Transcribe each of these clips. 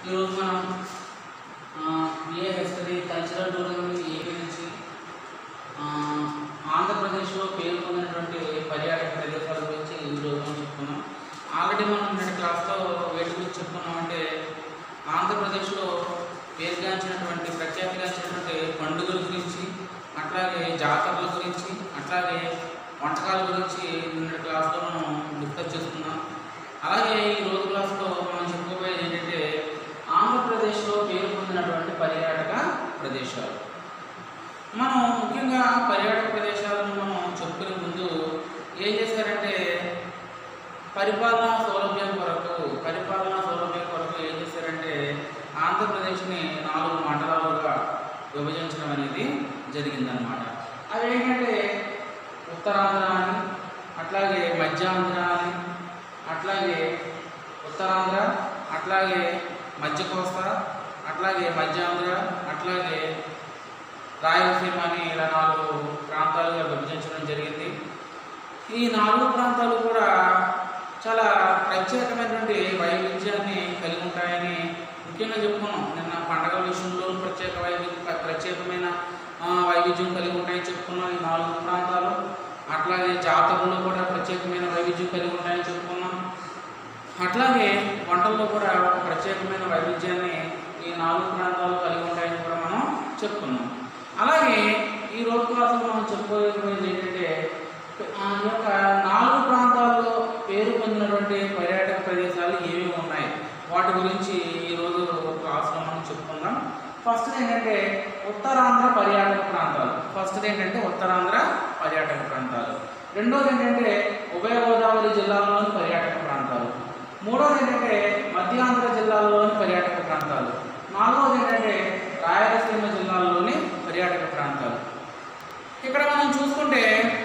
ఈరోజు మనం BA history cultural tourism AP నుంచి ఆ, ఆంధ్రప్రదేశ్లో పేరు పొందినటువంటి పర్యాటక ప్రదేశాల గురించి ఈరోజు మనం చెప్పుకున్నాం ఆల్రెడీ మనం నిన్నటి క్లాస్లో వేటి గురించి చెప్పుకున్నామంటే ఆంధ్రప్రదేశ్లో పేరుగాంచినటువంటి ప్రఖ్యాతిగాంచినటువంటి పండుగల గురించి అట్లాగే జాతరల గురించి అట్లాగే వంటకాల గురించి నిన్నటి క్లాస్లో మనం డిస్కస్ చేసుకున్నాం అలాగే ఈ రోజు క్లాస్లో మనం చెప్పుకోబోయేది ఏంటంటే ఆంధ్రప్రదేశ్లో పేరు పొందినటువంటి పర్యాటక ప్రదేశాలు మనం ముఖ్యంగా పర్యాటక ప్రదేశాలను మనం చెప్పుకునే ముందు ఏం చేశారంటే పరిపాలనా సౌలభ్యం కొరకు పరిపాలనా సౌలభ్యం కొరకు ఏం చేశారంటే ఆంధ్రప్రదేశ్ని నాలుగు మండలాలుగా విభజించడం అనేది జరిగిందనమాట అవి ఏంటంటే ఉత్తరాంధ్ర అని అట్లాగే మధ్యాంధ్ర అని అట్లాగే ఉత్తరాంధ్ర అట్లాగే మధ్య కోస్తా అట్లాగే మధ్యాంధ్ర అట్లాగే రాయలసీమ అని ఇలా నాలుగు ప్రాంతాలుగా విభజించడం జరిగింది ఈ నాలుగు ప్రాంతాలు కూడా చాలా ప్రత్యేకమైనటువంటి వైవిధ్యాన్ని కలిగి ఉంటాయని ముఖ్యంగా చెప్పుకున్నాం నిన్న పండగల విషయంలో ప్రత్యేక వైవి ప్రత్యేకమైన ఆ, వైవిధ్యం కలిగి ఉంటాయని చెప్పుకున్నాం ఈ నాలుగు ప్రాంతాలు అట్లాగే జాతరలో కూడా ప్రత్యేకమైన వైవిధ్యం కలిగి ఉంటాయని చెప్పుకున్నాం అట్లాగే వంటల్లో కూడా ఒక ప్రత్యేకమైన వైవిధ్యాన్ని ఈ నాలుగు ప్రాంతాలు కలిగి ఉంటాయని కూడా మనం చెప్పుకున్నాం అలాగే ఈ రోజు క్లాసులో మనం చెప్పుకోబోయేది ఏంటంటే ఆ యొక్క నాలుగు ప్రాంతాల్లో పేరు పొందినటువంటి పర్యాటక ప్రదేశాలు ఏమేమి ఉన్నాయి వాటి గురించి ఈరోజు క్లాస్లో మనం చెప్పుకుందాం ఫస్ట్ ఏంటంటే ఉత్తరాంధ్ర పర్యాటక ప్రాంతాలు ఫస్ట్ ఏంటంటే ఉత్తరాంధ్ర పర్యాటక ప్రాంతాలు రెండోది ఏంటంటే ఉభయ గోదావరి జిల్లాల్లోని పర్యాటక ప్రాంతాలు మూడోది ఏంటంటే మధ్యాంధ్ర జిల్లాల్లోని పర్యాటక ప్రాంతాలు నాలుగోది ఏంటంటే రాయలసీమ జిల్లాల్లోని పర్యాటక ప్రాంతాలు ఇక్కడ మనం చూసుకుంటే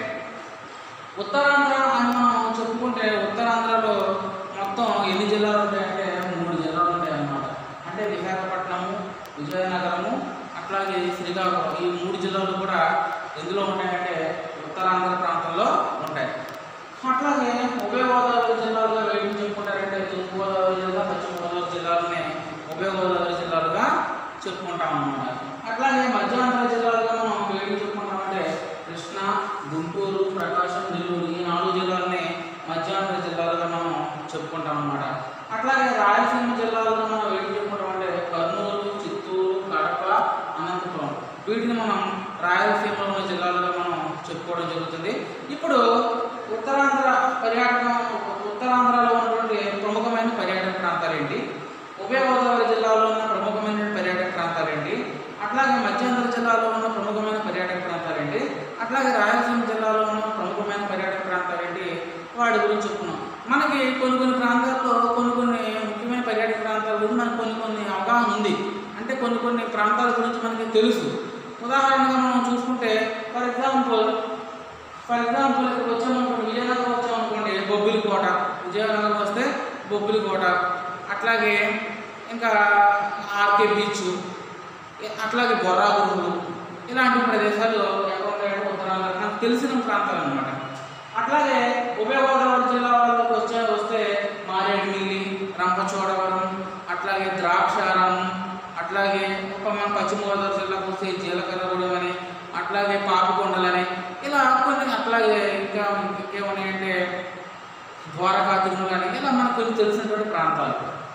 ఉత్తరాంధ్ర అని మనం చెప్పుకుంటే ఉత్తరాంధ్రలో మొత్తం ఎన్ని జిల్లాలు ఉంటాయంటే మూడు జిల్లాలు ఉంటాయి అన్నమాట అంటే విశాఖపట్నము విజయనగరము అట్లాగే శ్రీకాకుళం ఈ మూడు జిల్లాలు కూడా ఎందులో ఉంటాయంటే ఉత్తరాంధ్ర ప్రాంతంలో ఉంటాయి అట్లాగే ఉభయ గోదావరి జిల్లాలుగా వేటిని చెప్పుకుంటారంటే తూర్పు గోదావరి జిల్లా పశ్చిమ గోదావరి జిల్లాలని ఉభయ గోదావరి జిల్లాలుగా చెప్పుకుంటాం అన్నమాట అట్లాగే మధ్యాంధ్ర జిల్లాలుగా మనం వేటిని చెప్పుకుంటామంటే కృష్ణా గుంటూరు ప్రకాశం నెల్లూరు ఈ నాలుగు జిల్లాలని మధ్యాంధ్ర జిల్లాలుగా మనం చెప్పుకుంటాం అన్నమాట అట్లాగే రాయలసీమ జిల్లాలుగా మనం వేటిని చెప్పుకుంటామంటే కర్నూలు చిత్తూరు కడప అనంతపురం వీటిని మనం రాయలసీమలో ఉన్న జిల్లాలుగా మనం చెప్పుకోవడం జరుగుతుంది ఇప్పుడు ఉత్తరాంధ్ర పర్యాటకం ఉత్తరాంధ్రలో ఉన్నటువంటి ప్రముఖమైన పర్యాటక ప్రాంతాలు ఏంటి ఉభయ గోదావరి జిల్లాలో ఉన్న ప్రముఖమైన పర్యాటక ప్రాంతాలు ఏంటి అట్లాగే మధ్యాంధ్ర జిల్లాలో ఉన్న ప్రముఖమైన పర్యాటక ప్రాంతాలు ఏంటి అట్లాగే రాయలసీమ జిల్లాలో ఉన్న ప్రముఖమైన పర్యాటక ప్రాంతాలు ఏంటి వాటి గురించి చెప్పుకున్నాం మనకి కొన్ని కొన్ని ప్రాంతాల్లో కొన్ని కొన్ని ముఖ్యమైన పర్యాటక ప్రాంతాల గురించి మనకు కొన్ని కొన్ని అవగాహన ఉంది అంటే కొన్ని కొన్ని ప్రాంతాల గురించి మనకి తెలుసు ఉదాహరణగా మనం చూసుకుంటే ఫర్ ఎగ్జాంపుల్ ఫర్ ఎగ్జాంపుల్ ఇక్కడికి వచ్చామనుకోండి విజయనగరం వచ్చామనుకోండి బొబ్బిలి కోట విజయనగరం వస్తే బొబ్బిలి కోట అట్లాగే ఇంకా ఆర్కే బీచ్ అట్లాగే బొర్రాగురులు ఇలాంటి ప్రదేశాలు ఎక్కడ ఉంటాయంటే ఉత్తరాంధ్ర నాకు తెలిసిన ప్రాంతాలు అనమాట అట్లాగే ఉభయ గోదావరి జిల్లా వాళ్ళకి వచ్చే వస్తే మారేడుమిల్లి రంపచోడవరం అట్లాగే ద్రాక్షారం అట్లాగే ఒక మన పశ్చిమ గోదావరి జిల్లాకు వస్తే జీలకర్రగూడెం అని అట్లాగే పాపికొండలని ఇలా కొన్ని అట్లాగే ఇంకా ఇంకేమున్నాయంటే ద్వారకా తిరుమల అని ఇలా మనకు కొన్ని తెలిసినటువంటి ప్రాంతాలు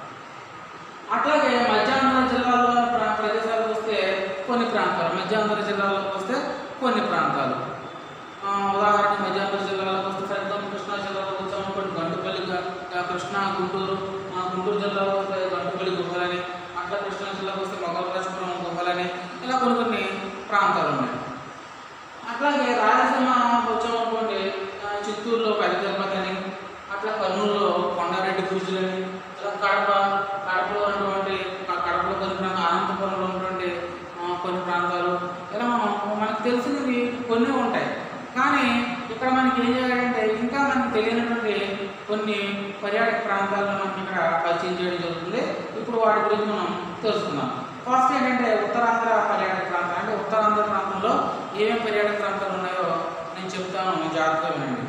అట్లాగే మధ్యాంధ్ర జిల్లాలో ప్ర- ప్రదేశాలకు వస్తే కొన్ని ప్రాంతాలు మధ్యాంధ్ర జిల్లాలోకి వస్తే కొన్ని ప్రాంతాలు ఆ, ఉదాహరణకు మధ్యాంధ్ర జిల్లాలోకి వస్తే సరిగ్గా కృష్ణా జిల్లాలోకి వచ్చాము కొన్ని గంటుపల్లి గ- గ- కృష్ణా గుంటూరు ఆ, గుంటూరు జిల్లాలో వస్తే గంటుపల్లి గుహలని అట్లా కృష్ణా జిల్లాకు వస్తే మొగలరాజపురం గుహలని ఇలా కొన్ని కొన్ని ప్రాంతాలు ఉన్నాయి అట్లాగే రాయలసీమ వచ్చామనుకోండి ఆ, చిత్తూరులో పెద్ద తిరుపతి అని అట్లా కర్నూలులో కొండారెడ్డి పూజలని ఇలా కడప కడపలో ఉన్నటువంటి క- కడపలో కొన్ని ప్రాంతాలు అనంతపురంలో ఉన్నటువంటి ఆ, కొన్ని ప్రాంతాలు ఇలా మనం మనకు తెలిసినవి కొన్ని ఉంటాయి కానీ ఇక్కడ మనకి ఏం చేయాలంటే ఇంకా మనకి తెలియనటువంటి కొన్ని పర్యాటక ప్రాంతాలను మనం ఇక్కడ పరిచయం చేయడం జరుగుతుంది ఇప్పుడు వాటి గురించి మనం తెలుసుకుందాం ఫస్ట్ ఏంటంటే ఉత్తరాంధ్ర పర్యాటక ప్రాంతం అంటే ఉత్తరాంధ్ర ప్రాంతంలో ఏమేమి పర్యాటక ప్రాంతాలు ఉన్నాయో నేను చెప్తాను జాగ్రత్తగా వినండి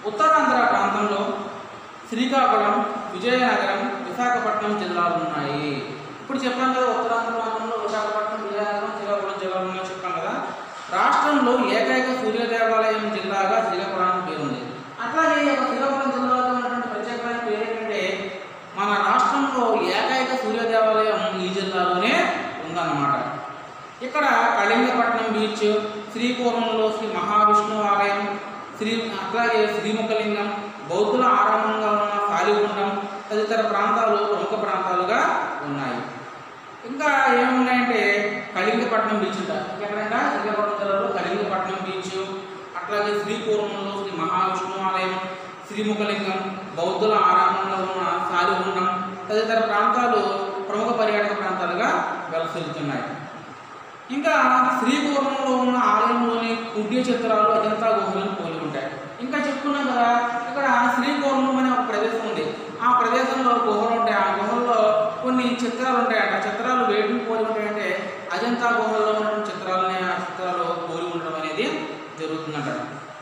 ఉత్తరాంధ్ర ప్రాంతంలో శ్రీకాకుళం విజయనగరం విశాఖపట్నం జిల్లాలు ఉన్నాయి ఇప్పుడు చెప్పాను కదా ఉత్తరాంధ్ర ప్రాంతంలో విశాఖపట్నం విజయనగరం శ్రీకాకుళం జిల్లాలు ఉన్నాయని చెప్పాను కదా రాష్ట్రంలో ఏకైక సూర్య దేవాలయం జిల్లాగా శ్రీకాకుళానికి పేరుంది అట్లాగే ఈ యొక్క శ్రీకాకుళం జిల్లాలో ఉన్నటువంటి ప్రత్యేకమైన పేరు ఏంటంటే మన రాష్ట్రంలో ఏకైక సూర్య దేవాలయం ఈ జిల్లాలోనే ఉందన్నమాట ఇక్కడ కళింగపట్నం బీచ్ శ్రీకూర్మంలో శ్రీ మహావిష్ణువు ఆలయం శ్రీ అట్లాగే శ్రీముఖలింగం బౌద్ధుల ఆరంభంగా ఉన్న సాలిగుండం తదితర ప్రాంతాలు ప్రముఖ ప్రాంతాలుగా ఉన్నాయి ఇంకా ఏమున్నాయంటే కళింగపట్నం బీచ్ అంట ఎక్కడంట శ్రీకాకుళం జిల్లాలో కళింగపట్నం బీచ్ అట్లాగే శ్రీకూర్మంలో శ్రీ మహావిష్ణువు ఆలయం శ్రీముఖలింగం బౌద్ధుల ఆరామంలో ఉన్న సాలిగుండం తదితర ప్రాంతాలు ప్రముఖ పర్యాటక ప్రాంతాలుగా వెలసిల్లుతున్నాయి ఇంకా శ్రీకూర్మంలో ఉన్న ఆలయంలోని పుణ్య చిత్రాలు అజంతా గుహలను పోలి ఉంటాయి ఇంకా చెప్పుకున్నాం కదా ఇక్కడ శ్రీకూర్మం అనే ఒక ప్రదేశం ఉంది ఆ ప్రదేశంలో గుహలు ఉంటాయి ఆ గుహల్లో కొన్ని చిత్రాలు ఉంటాయంట ఆ చిత్రాలు వేటిని పోలి ఉంటాయంటే అజంతా గుహల్లో ఉన్న చిత్రాలని ఆ చిత్రాలు పోలి ఉండడం అనేది జరుగుతుందంట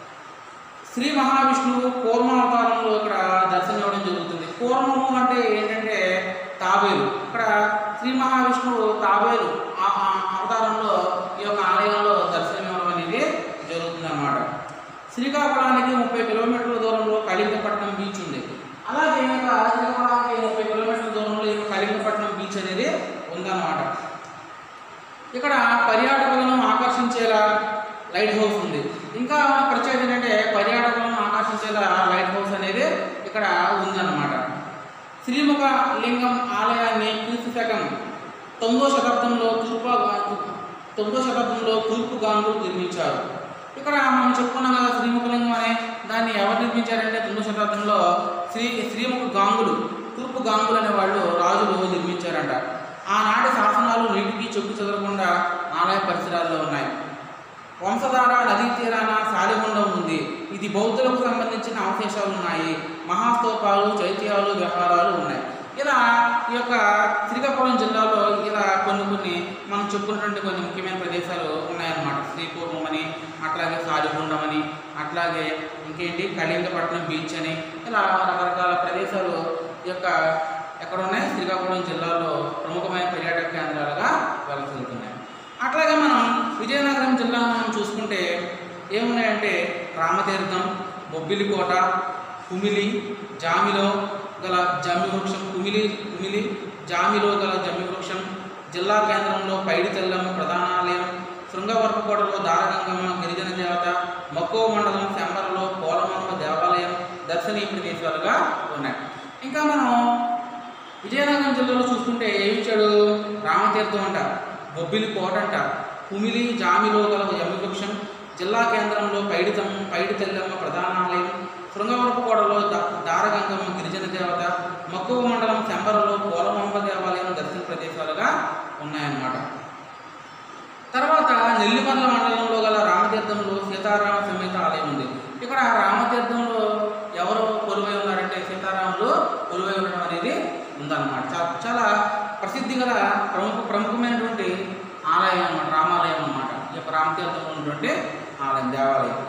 శ్రీ మహావిష్ణువు కూర్మావతారంలో ఇక్కడ దర్శనం ఇవ్వడం జరుగుతుంది కూర్మము అంటే ఏంటంటే తాబేలు ఇక్కడ శ్రీ మహావిష్ణువు తాబేలు ఆ ఆ అవతారంలో ఈ యొక్క ఆలయంలో దర్శనం ఇవ్వడం అనేది జరుగుతుంది అన్నమాట శ్రీకాకుళానికి ముప్పై కిలోమీటర్ల దూరంలో కళింగపట్నం బీచ్ ఉంది అలాగే ఇంకా శ్రీకాకుళానికి ముప్పై కిలోమీటర్ల దూరంలో ఈ యొక్క కళింగపట్నం బీచ్ అనేది ఉందన్నమాట ఇక్కడ పర్యాటకులను ఆకర్షించేలా లైట్ హౌస్ ఉంది ఇంకా ప్రత్యేకత ఏంటంటే పర్యాటకులను ఆకర్షించేలా లైట్ హౌస్ అనేది ఇక్కడ ఉందన్నమాట శ్రీముఖ లింగం ఆలయాన్ని క్రీస్తు శకం తొమ్మిదో శతాబ్దంలో తూర్పు తొమ్మిదో శతాబ్దంలో తూర్పు గాంగులు నిర్మించారు ఇక్కడ మనం చెప్పుకున్నాం కదా శ్రీముఖలింగం అనే దాన్ని ఎవరు నిర్మించారంటే తొమ్మిదో శతాబ్దంలో శ్రీ శ్రీముఖ గాంగులు తూర్పు గాంగులు అనే వాళ్ళు రాజులు నిర్మించారంట ఆనాటి శాసనాలు నీటికి చెక్కు చెదరకుండా ఆలయ పరిసరాల్లో ఉన్నాయి వంశధార నదీ తీరాన సాలిగుండం ఉంది ఇది బౌద్ధులకు సంబంధించిన అవశేషాలు ఉన్నాయి మహాస్తూపాలు చైత్యాలు విహారాలు ఉన్నాయి ఇలా ఈ యొక్క శ్రీకాకుళం జిల్లాలో ఇలా కొన్ని కొన్ని మనం చెప్పుకున్నటువంటి కొన్ని ముఖ్యమైన ప్రదేశాలు ఉన్నాయన్నమాట శ్రీకూర్మం అని అట్లాగే సాలిగుండం అని అట్లాగే ఇంకేంటి కళింగపట్నం బీచ్ అని ఇలా రకరకాల ప్రదేశాలు ఈ యొక్క ఎక్కడ ఉన్నాయి శ్రీకాకుళం జిల్లాలో ప్రముఖమైన పర్యాటక కేంద్రాలుగా వెలసిల్లుతున్నాయి అట్లాగే మనం విజయనగరం జిల్లా మనం చూసుకుంటే ఏమున్నాయంటే రామతీర్థం బొబ్బిలికోట కుమిలి జామిలో గల జమ్మి వృక్షం కుమిలి కుమిలి జామిలో గల జమ్మి వృక్షం జిల్లా కేంద్రంలో పైడి తెల్లమ్మ ప్రధానాలయం శృంగవరపుకోటలో దారగంగమ్మ గిరిజన దేవత మక్కువ మండలం శంబరలో పోలమమ్మ దేవాలయం దర్శనీయ ప్రదేశాలుగా ఉన్నాయి ఇంకా మనం విజయనగరం జిల్లాలో చూసుకుంటే ఏమి ఇచ్చాడు రామతీర్థం అంట బొబ్బిలి కోట అంట కుమిలి జామిలో గల యమవృక్షం జిల్లా కేంద్రంలో పైడితం పైడి తెల్లమ్మ ప్రధానాలయం శృంగవరపుకోటలో దా దారగంగమ్మ గిరిజన దేవత మక్కువ మండలం శంబరలో పోలమాంబ దేవాలయం దర్శన ప్రదేశాలుగా ఉన్నాయన్నమాట తర్వాత నెల్లిమర్ల మండలంలో గల రామతీర్థంలో సీతారామ సమేత ఆలయం ఉంది ఇక్కడ రామతీర్థంలో ఎవరు కొలువై ఉన్నారంటే సీతారాములు కొలువై ఉండడం అనేది ఉందన్నమాట చాలా చాలా ప్రసిద్ధి గల ప్రముఖ ప్రముఖమైనటువంటి ఆలయం అన్నమాట రామాలయం అన్నమాట ఈ యొక్క రామతీర్థంలో ఉన్నటువంటి ఆలయం దేవాలయం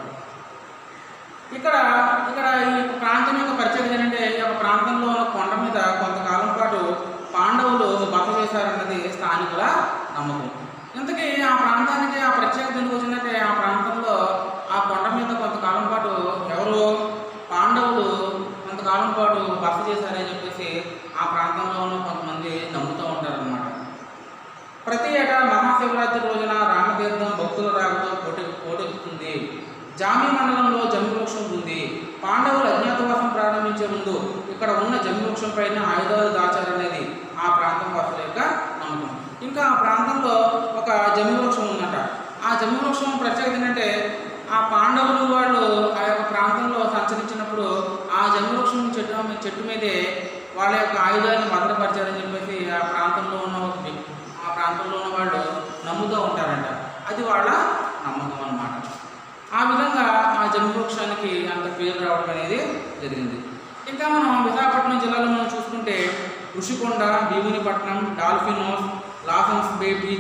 ఇక్కడ ఇక్కడ ఈ యొక్క ప్రాంతం యొక్క ప్రత్యేకత ఏంటంటే ఈ యొక్క ప్రాంతంలో ఉన్న కొండ మీద కొంతకాలం పాటు పాండవులు బస చేశారన్నది స్థానికుల నమ్మకం ఇంతకీ ఆ ప్రాంతానికి ఆ ప్రత్యేకత ఎందుకు వచ్చిందంటే ఆ ప్రాంతంలో ఆ కొండ మీద కొంతకాలం పాటు ఎవరు పాండవులు కొంతకాలం పాటు బస చేశారని చెప్పేసి ఆ ప్రాంతంలో ఉన్న కొంతమంది నమ్ముతూ ఉంటారన్నమాట ప్రతి ఏటా మహాశివరాత్రి రోజున రామతీర్థం భక్తుల రాకతో పోటీ పోటెక్కుతుంది జామి మండలంలో జమ్మి వృక్షం ఉంది పాండవులు అజ్ఞాతవాసం ప్రారంభించే ముందు ఇక్కడ ఉన్న జమ్మి వృక్షం పైన ఆయుధాలు దాచారనేది ఆ ప్రాంతం వాసుల యొక్క నమ్మకం ఇంకా ఆ ప్రాంతంలో ఒక జమ్మి వృక్షం ఉందట ఆ జమ్మి వృక్షం ప్రత్యేకత ఏంటంటే ఆ పాండవులు వాళ్ళు ఆ యొక్క ప్రాంతంలో సంచరించినప్పుడు ఆ జమ్మి వృక్షం చెట్టు మీ- చెట్టు మీదే వాళ్ళ యొక్క ఆయుధాలను భద్రపరిచారని చెప్పేసి ఆ ప్రాంతంలో ఉన్న ఒక వ్యక్తి- ఆ ప్రాంతంలో ఉన్న వాళ్ళు నమ్ముతూ ఉంటారంట అది వాళ్ళ నమ్మకం అన్నమాట ఆ విధంగా ఆ జమ్మి వృక్షానికి అంత పేరు రావడం అనేది జరిగింది ఇంకా మనం విశాఖపట్నం జిల్లాలో మనం చూసుకుంటే Rushikonda Bheemunipatnam dolphin house Lawson's bay beach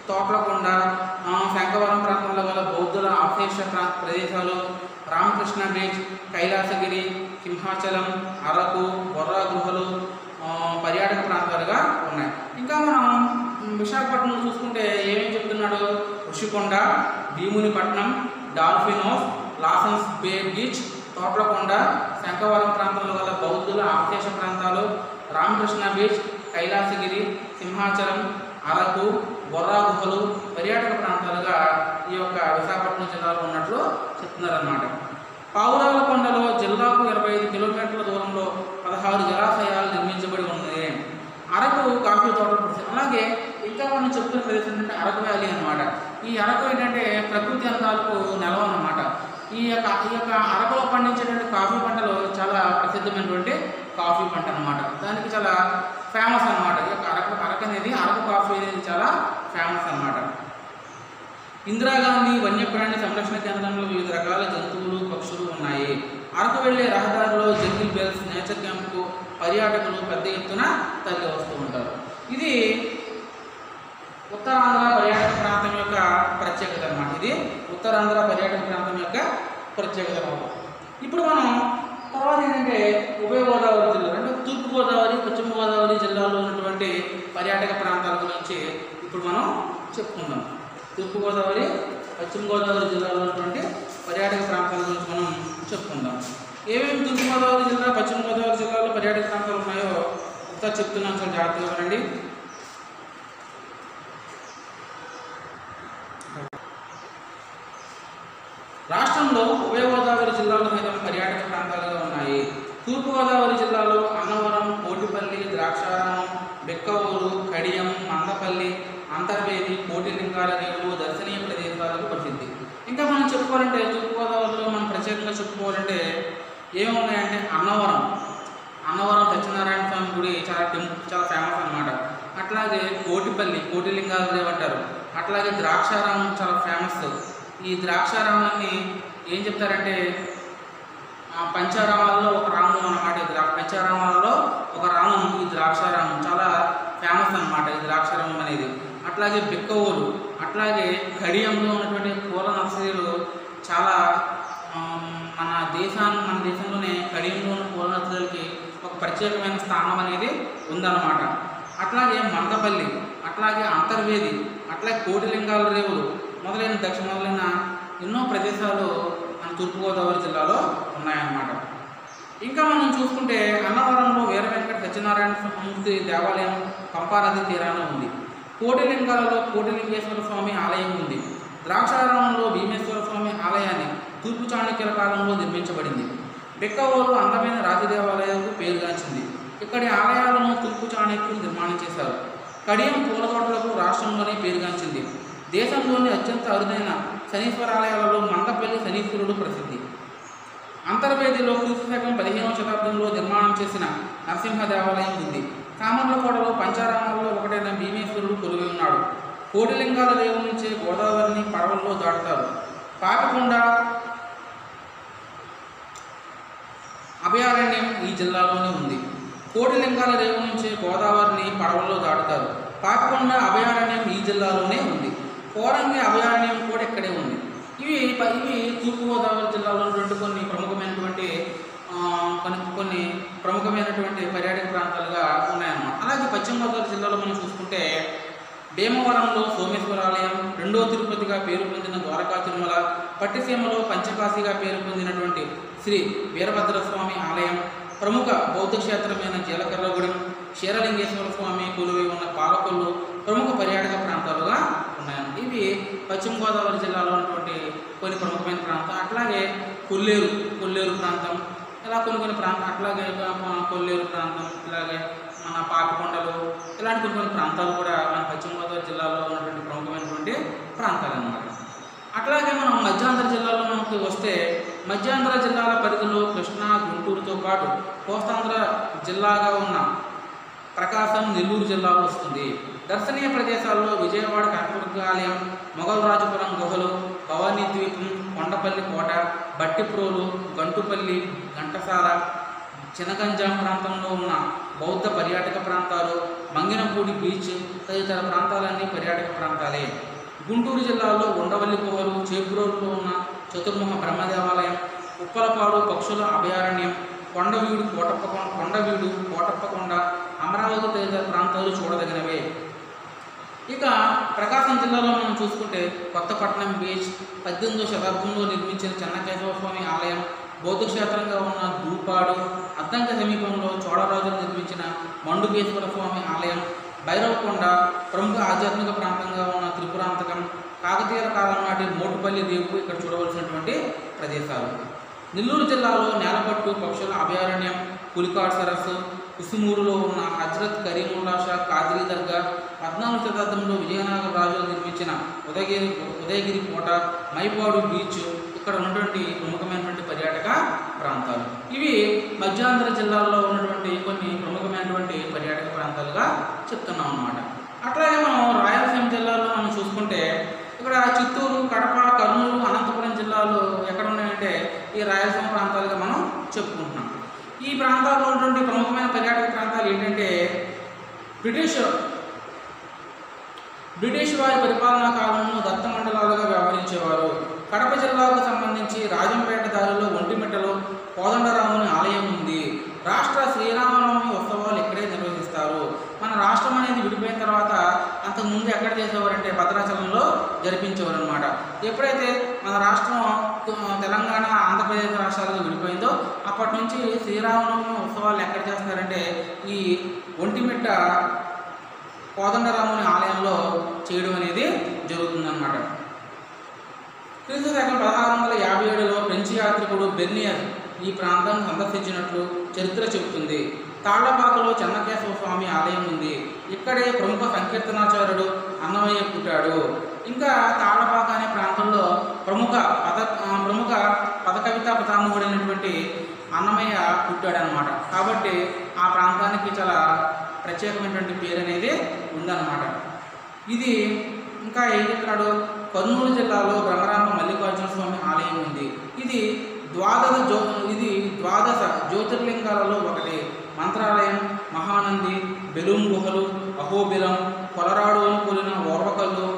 Thotlakonda ఆ, శంఖవరం ప్రాంతంలో గల బౌద్ధుల అవశేష ప్రా ప్రదేశాలు రామకృష్ణ బీచ్ కైలాసగిరి సింహాచలం అరకు బొర్రా గుహలు ఆ, పర్యాటక ప్రాంతాలుగా ఉన్నాయి ఇంకా మనం మ్, విశాఖపట్నంలో చూసుకుంటే ఏమేమి చెప్తున్నాడు Rushikonda Bheemunipatnam dolphin house Lawson's bay beach Thotlakonda Shankhavaram ప్రాంతంలో గల బౌద్ధుల అవశేష ప్రాంతాలు రామకృష్ణ బీచ్ కైలాసగిరి సింహాచలం అరకు బొర్రా గుహలు పర్యాటక ప్రాంతాలుగా ఈ యొక్క విశాఖపట్నం జిల్లాలో ఉన్నట్లు చెప్తున్నారన్నమాట పావురాల కొండలో జిల్లాకు ఇరవై ఐదు కిలోమీటర్ల దూరంలో పదహారు జలాశయాలు నిర్మించబడి ఉన్నది అరకు కాఫీ తోటలు ప్రసిద్ధి అలాగే ఇంకా మనం చెప్తున్న ప్రదేశం ఏంటంటే అరకు వ్యాలీ అన్నమాట ఈ అరకు ఏంటంటే ప్రకృతి అందాలకు నెలవ అన్నమాట ఈ యొక్క ఈ యొక్క అరకులో పండించేటువంటి కాఫీ పంటలు చాలా ప్రసిద్ధమైనటువంటి కాఫీ పంట అన్నమాట దానికి చాలా ఫేమస్ అన్నమాట ఈ యొక్క అరకు అరకు అనేది అరకు కాఫీ అనేది చాలా ఫేమస్ అన్నమాట ఇందిరాగాంధీ వన్యప్రాణి సంరక్షణ కేంద్రంలో వివిధ రకాల జంతువులు పక్షులు ఉన్నాయి అరకు వెళ్లే రహదారిలో జంగిల్ బెల్స్ నేచర్ క్యాంప్కు పర్యాటకులు పెద్ద ఎత్తున తరలి వస్తూ ఉంటారు ఇది ఉత్తరాంధ్ర పర్యాటక ప్రాంతం యొక్క ప్రత్యేకత అన్నమాట ఇది ఉత్తరాంధ్ర పర్యాటక ప్రాంతం యొక్క ప్రత్యేకత అన్నమాట ఇప్పుడు మనం తర్వాత ఏంటంటే ఉభయ గోదావరి జిల్లా అంటే తూర్పు గోదావరి పశ్చిమ గోదావరి జిల్లాలో ఉన్నటువంటి పర్యాటక ప్రాంతాల గురించి ఇప్పుడు మనం చెప్పుకుందాం తూర్పు గోదావరి పశ్చిమ గోదావరి జిల్లాలో ఉన్నటువంటి పర్యాటక ప్రాంతాల గురించి మనం చెప్పుకుందాం ఏమేమి తూర్పు గోదావరి జిల్లా పశ్చిమ గోదావరి జిల్లాలో పర్యాటక ప్రాంతాలు ఉన్నాయో ఒకసారి చెప్తున్నాను చాలా జాగ్రత్తగా వినండి రాష్ట్రంలో ఉభయ గోదావరి జిల్లాలో సైతం పర్యాటక ప్రాంతాలుగా ఉన్నాయి తూర్పు గోదావరి జిల్లాలో అన్నవరం కోటిపల్లి ద్రాక్షారామం బెక్కవూరు కడియం మందపల్లి అంతర్వేది కోటిలింగాల రేవులు దర్శనీయ ప్రదేశాలకు ప్రసిద్ధి ఇంకా మనం చెప్పుకోవాలంటే తూర్పు గోదావరిలో మనం ప్రత్యేకంగా చెప్పుకోవాలంటే ఏమున్నాయంటే అన్నవరం అన్నవరం సత్యనారాయణ స్వామి గుడి చాలా టెంప్ చాలా ఫేమస్ అన్నమాట అట్లాగే కోటిపల్లి కోటిలింగాల రేవు అంటారు అట్లాగే ద్రాక్షారామం చాలా ఫేమస్ ఈ ద్రాక్షారామాన్ని ఏం చెప్తారంటే ఆ పంచారామాల్లో ఒక రామం అన్నమాట ఈ ద్రా పంచారామాల్లో ఒక రామం ఈ ద్రాక్షారామం చాలా ఫేమస్ అన్నమాట ఈ ద్రాక్షారామం అనేది అట్లాగే బిక్కవోలు అట్లాగే కడియంలో ఉన్నటువంటి పూల నర్సరీలు చాలా ఆమ్, మన దేశాన్ని మన దేశంలోనే కడియంలో ఉన్న పూల నర్సరీలకి ఒక ప్రత్యేకమైన స్థానం అనేది ఉందన్నమాట అట్లాగే మందపల్లి అట్లాగే అంతర్వేది అట్లాగే కోటిలింగాల రేవులు మొదలైన దక్షిణ మొదలైన ఎన్నో ప్రదేశాలు మన తూర్పుగోదావరి జిల్లాలో ఉన్నాయన్నమాట ఇంకా మనం చూసుకుంటే అన్నవరంలో వీర వెంకట సత్యనారాయణ మూర్తి దేవాలయం పంపానది తీరాన ఉంది కోటిలింగాలలో కోటిలింగేశ్వర స్వామి ఆలయం ఉంది ద్రాక్షారామంలో భీమేశ్వర స్వామి ఆలయాన్ని తూర్పు చాణక్యుల కాలంలో నిర్మించబడింది బెక్కవోలు అందమైన రాజదేవాలయాలకు పేరుగాంచింది ఇక్కడి ఆలయాలను తూర్పు చాణక్యులు నిర్మాణం చేశారు కడియం పూల తోటలకు రాష్ట్రంలోనే పేరుగాంచింది దేశంలోని అత్యంత అరుదైన శనీశ్వరాలయాలలో మందపల్లి శనీశ్వరుడు ప్రసిద్ధి అంతర్వేదిలో క్రీస్తు శకం పదిహేనవ శతాబ్దంలో నిర్మాణం చేసిన నరసింహ దేవాలయం ఉంది కామర్లకోటలో పంచారామాలలో ఒకటైన భీమేశ్వరుడు కొలువై ఉన్నాడు కోటిలింగాల రేవు నుంచే గోదావరిని పడవల్లో దాటుతారు పాపికొండ అభయారణ్యం ఈ జిల్లాలోనే ఉంది కోటిలింగాల రేవు నుంచి గోదావరిని పడవల్లో దాటుతారు పాపికొండ అభయారణ్యం ఈ జిల్లాలోనే ఉంది కోరంగి అభయారణ్యం కూడా ఇక్కడే ఉంది ఇవి ప- ఇవి తూర్పుగోదావరి జిల్లాలో ఉన్నటువంటి కొన్ని ప్రముఖమైనటువంటి ఆ, కొన్ని కొన్ని ప్రముఖమైనటువంటి పర్యాటక ప్రాంతాలుగా ఉన్నాయన్నమాట అలాగే పశ్చిమ గోదావరి జిల్లాలో మనం చూసుకుంటే భీమవరంలో సోమేశ్వర ఆలయం రెండో తిరుపతిగా పేరు పొందిన ద్వారకా తిరుమల పట్టిసీమలో పంచకాశిగా పేరు పొందినటువంటి శ్రీ వీరభద్రస్వామి ఆలయం ప్రముఖ బౌద్ధ క్షేత్రమైన జీలకర్రగూడెం క్షీరలింగేశ్వర స్వామి కొలువై ఉన్న పాలకొల్లు ప్రముఖ పర్యాటక ప్రాంతాలుగా ఉన్నాయి ఇవి పశ్చిమ గోదావరి జిల్లాలో ఉన్నటువంటి కొన్ని ప్రముఖమైన ప్రాంతం అట్లాగే కొల్లేరు కొల్లేరు ప్రాంతం ఇలా కొన్ని కొన్ని ప్రాంతం అట్లాగే ఆ, కొల్లేరు ప్రాంతం ఇలాగే మన పాపికొండలు ఇలాంటి కొన్ని కొన్ని ప్రాంతాలు కూడా మన పశ్చిమ గోదావరి జిల్లాలో ఉన్నటువంటి ప్రముఖమైనటువంటి ప్రాంతాలు అన్నమాట అట్లాగే మనం మధ్యాంధ్ర జిల్లాలో మనకి వస్తే మధ్యాంధ్ర జిల్లాల పరిధిలో కృష్ణా గుంటూరుతో పాటు కోస్తాంధ్ర జిల్లాగా ఉన్న ప్రకాశం నెల్లూరు జిల్లాలో వస్తుంది దర్శనీయ ప్రదేశాల్లో విజయవాడ కనకదుర్గ ఆలయం మొగల్రాజపురం గుహలు భవానీ ద్వీపం కొండపల్లి కోట బట్టిప్రోలు గంటుపల్లి ఘంటసాల చినగంజాం ప్రాంతంలో ఉన్న బౌద్ధ పర్యాటక ప్రాంతాలు మంగినపూడి బీచ్ తదితర ప్రాంతాలన్నీ పర్యాటక ప్రాంతాలే గుంటూరు జిల్లాలో ఉండవల్లి గుహలు చేబ్రోలులో ఉన్న చతుర్ముఖ బ్రహ్మదేవాలయం ఉప్పలపాడు పక్షుల అభయారణ్యం కొండవీడు కోటప్ప కొండవీడు కోటప్పకొండ అమరావతి తదితర ప్రాంతాలు చూడదగినవే ఇక ప్రకాశం జిల్లాలో మనం చూసుకుంటే కొత్తపట్నం బీచ్ పద్దెనిమిదో శతాబ్దంలో నిర్మించిన చెన్నకేశవ స్వామి ఆలయం బౌద్ధ క్షేత్రంగా ఉన్న దూపాడు అద్దంక సమీపంలో చోళరాజులు నిర్మించిన మండుకేశ్వర స్వామి ఆలయం భైరవకొండ ప్రముఖ ఆధ్యాత్మిక ప్రాంతంగా ఉన్న త్రిపురాంతకం కాకతీయుల కాలం నాటి మోటుపల్లి రేపు ఇక్కడ చూడవలసినటువంటి ప్రదేశాలు నెల్లూరు జిల్లాలో నేలపట్టు పక్షుల అభయారణ్యం పులికాడ్ సరస్సు కుసుమూరులో ఉన్న హజ్రత్ కరీముల్లా షా కాదిరి దర్గా పద్నాలుగు శతాబ్దంలో విజయనగర రాజులు నిర్మించిన ఉదయగిరి ఉదయగిరి కోట మైపాడు బీచ్ ఇక్కడ ఉన్నటువంటి ప్రముఖమైనటువంటి పర్యాటక ప్రాంతాలు ఇవి మధ్యాంధ్ర జిల్లాల్లో ఉన్నటువంటి కొన్ని ప్రముఖమైనటువంటి పర్యాటక ప్రాంతాలుగా చెప్తున్నాం అన్నమాట అట్లాగే మనం రాయలసీమ జిల్లాలో మనం చూసుకుంటే ఇక్కడ చిత్తూరు కడప కర్నూలు అనంతపురం జిల్లాలు ఎక్కడ ఉన్నాయంటే ఈ రాయలసీమ ప్రాంతాలుగా మనం చెప్పుకుంటున్నాం ఈ ప్రాంతాల్లో ఉన్నటువంటి ప్రముఖమైన పర్యాటక ప్రాంతాలు ఏంటంటే బ్రిటిష్ బ్రిటిష్ వారి పరిపాలనా కాలంలో దత్త మండలాలుగా వ్యవహరించేవారు కడప జిల్లాకు సంబంధించి రాజంపేట దారిలో ఒంటిమిట్టలో కోదండరాముని ఆలయం ఉంది రాష్ట్ర శ్రీరామనవమి ఉత్సవాలు ఇక్కడే నిర్వహిస్తారు మన రాష్ట్రం అనేది విడిపోయిన తర్వాత అంతకు ముందు ఎక్కడ చేసేవారంటే భద్రాచలంలో జరిపించేవారు అనమాట ఎప్పుడైతే మన రాష్ట్రం త- తెలంగాణ ఆంధ్రప్రదేశ్ రాష్ట్రాలుగా విడిపోయిందో అప్పటి నుంచి శ్రీరామనవమి ఉత్సవాలు ఎక్కడ చేస్తున్నారంటే ఈ ఒంటిమిట్ట కోదండరాముని ఆలయంలో చేయడం అనేది జరుగుతుందన్నమాట క్రీస్తు శకం పదహారు వందల యాభై ఏడులో ఫ్రెంచి యాత్రికుడు బెర్నియర్ ఈ ప్రాంతాన్ని సందర్శించినట్లు చరిత్ర చెబుతుంది తాళ్లపాకలో చెన్నకేశవ స్వామి ఆలయం ఉంది ఇక్కడే ప్రముఖ సంకీర్తనాచార్యుడు అన్నమయ్య పుట్టాడు ఇంకా తాళ్లపాక అనే ప్రాంతంలో ప్రముఖ పద ఆ, ప్రముఖ పదకవితా పితామహుడైనటువంటి అన్నమయ్య పుట్టాడనమాట కాబట్టి ఆ ప్రాంతానికి చాలా ప్రత్యేకమైనటువంటి పేరు అనేది ఉందన్నమాట ఇది ఇంకా ఏం చెప్తున్నాడు కర్నూలు జిల్లాలో బ్రహ్మరామ మల్లికార్జున స్వామి ఆలయం ఉంది ఇది ద్వాదశ జ్యో ఇది ద్వాదశ జ్యోతిర్లింగాలలో ఒకటి మంత్రాలయం మహానంది బెలూం గుహలు అహోబిలం కొలరాడును కూలిన ఓర్వకల్లు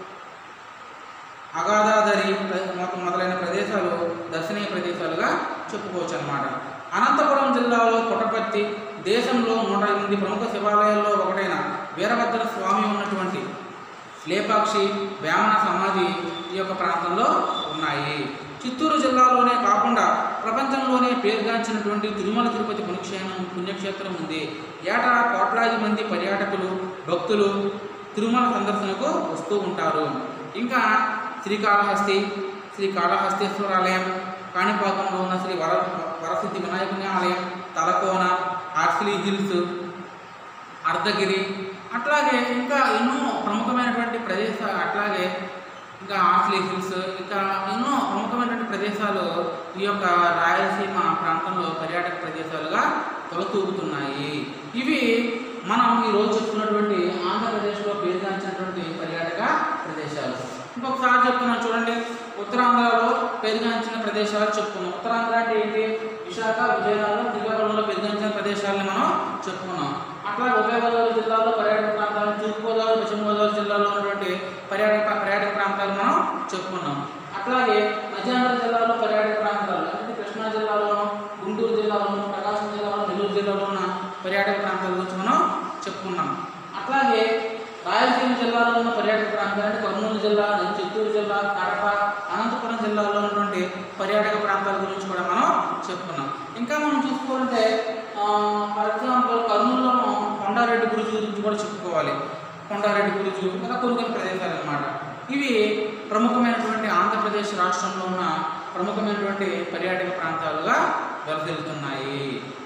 అగాధాదరి ప్ర- మొత్తం మొదలైన ప్రదేశాలు దర్శనీయ ప్రదేశాలుగా చెప్పుకోవచ్చు అన్నమాట అనంతపురం జిల్లాలో పుట్టపర్తి దేశంలో నూట ఎనిమిది ప్రముఖ శివాలయాల్లో ఒకటైన వీరభద్ర స్వామి ఉన్నటువంటి లేపాక్షి వేమన సమాధి ఈ యొక్క ప్రాంతంలో ఉన్నాయి చిత్తూరు జిల్లాలోనే కాకుండా ప్రపంచంలోనే పేరుగాంచినటువంటి తిరుమల తిరుపతి పుణ్యక్షేత్రం పుణ్యక్షేత్రం ఉంది ఏటా కోట్లాది మంది పర్యాటకులు భక్తులు తిరుమల సందర్శనకు వస్తూ ఉంటారు ఇంకా శ్రీకాళహస్తి శ్రీ కాళహస్తీశ్వర ఆలయం కాణిపాకంలో ఉన్న శ్రీ వర వరసిద్ధి వినాయకుని ఆలయం తలకోన ఆర్సిలీ హిల్స్ అర్ధగిరి అట్లాగే ఇంకా ఎన్నో ప్రముఖమైనటువంటి ప్రదేశాలు అట్లాగే ఇంకా ఆర్స్లీ హిల్స్ ఇంకా ఎన్నో ప్రముఖమైనటువంటి ప్రదేశాలు ఈ యొక్క రాయలసీమ ప్రాంతంలో పర్యాటక ప్రదేశాలుగా తొలతూగుతున్నాయి ఇవి మనం ఈరోజు చెప్పుకున్నటువంటి ఆంధ్రప్రదేశ్లో పేరుగాంచినటువంటి పర్యాటక ప్రదేశాలు ఇంకొకసారి చెప్తున్నాను చూడండి ఉత్తరాంధ్రలో పేరుగాంచిన ప్రదేశాలు చెప్పుకున్నాం ఉత్తరాంధ్ర అంటే ఏంటి విశాఖ విజయనగరం శ్రీకాకుళంలో పేరుగాంచిన ప్రదేశాలని మనం చెప్పుకున్నాం అట్లా ఉభయ గోదావరి జిల్లాలో పర్యాటక ప్రాంతాలు తూర్పుగోదావరి పశ్చిమ గోదావరి జిల్లాలో ఉన్నటువంటి పర్యాటక పర్యాటక ప్రాంతాలు మనం చెప్పుకున్నాం అట్లాగే మధ్యాంధ్ర జిల్లాలో పర్యాటక ప్రాంతాలు అంటే కృష్ణా జిల్లాలోను గుంటూరు జిల్లాలోను ప్రకాశం జిల్లాలో నెల్లూరు జిల్లాలో ఉన్న పర్యాటక ప్రాంతాల గురించి మనం చెప్పుకున్నాం అట్లాగే రాయలసీమ జిల్లాలో ఉన్న పర్యాటక ప్రాంతాలు అంటే కర్నూలు జిల్లా చిత్తూరు జిల్లా కడప అనంతపురం జిల్లాలో ఉన్నటువంటి పర్యాటక ప్రాంతాల గురించి కూడా మనం చెప్పుకున్నాం ఇంకా మనం చూసుకోవాలంటే ఫర్ ఎగ్జాంపుల్ కర్నూలులో కొండారెడ్డి గురుజు గురించి కూడా చెప్పుకోవాలి కొండారెడ్డి గురుజు ఇంకా కొన్ని కొన్ని ప్రదేశాలు అన్నమాట ఇవి ప్రముఖమైనటువంటి ఆంధ్రప్రదేశ్ రాష్ట్రంలో ఉన్న ప్రముఖమైనటువంటి పర్యాటక ప్రాంతాలుగా వెలసిల్లుతున్నాయి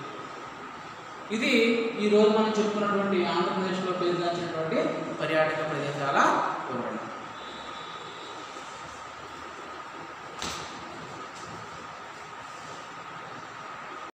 ఇది ఈ రోజు మనం చెప్పుకున్నటువంటి ఆంధ్రప్రదేశ్లో పేరుగాంచినటువంటి పర్యాటక ప్రదేశాల వివరణ